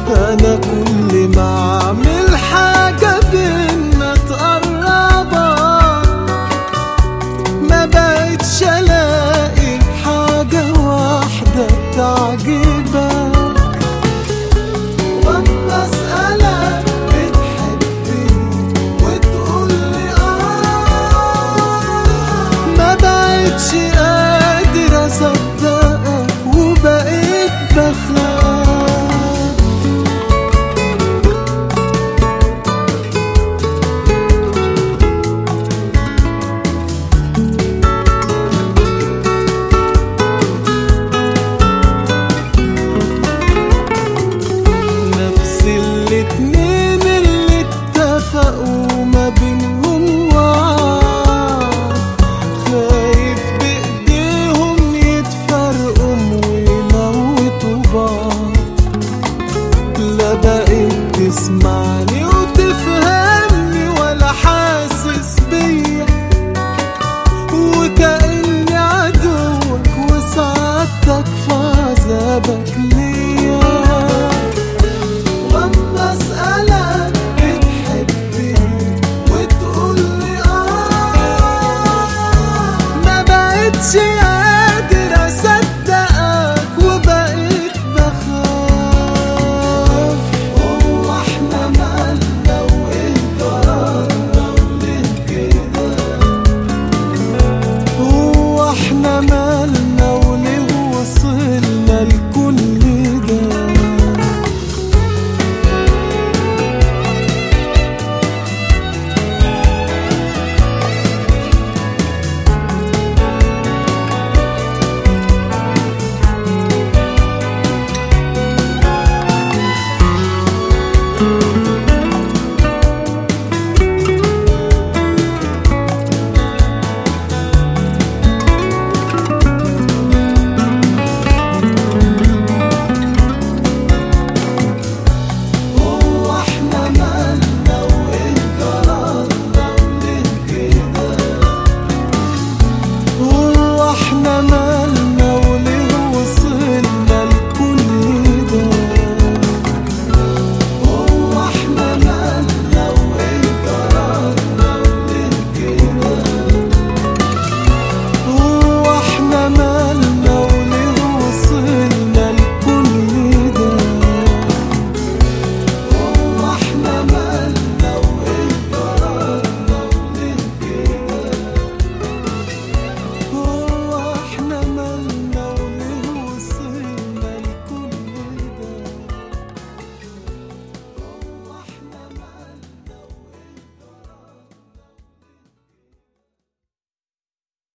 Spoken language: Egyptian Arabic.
انا كل ما اعمل حاجة بينا تقربك ما بقتش الاقي حاجة واحدة تعجبك واما اسألك بتحبني وتقولي اه ما بقتش قادر اصدقك وبقيت بخاف نفس الاتنين اللي اتفقوا ما بينهم وعد خايف بايديهم يتفرقوا ويموتوا بعض لا بقيت تسمعني وتفهمني ولا حاسس بيا وكأني عدوك وسعادتك في عذابك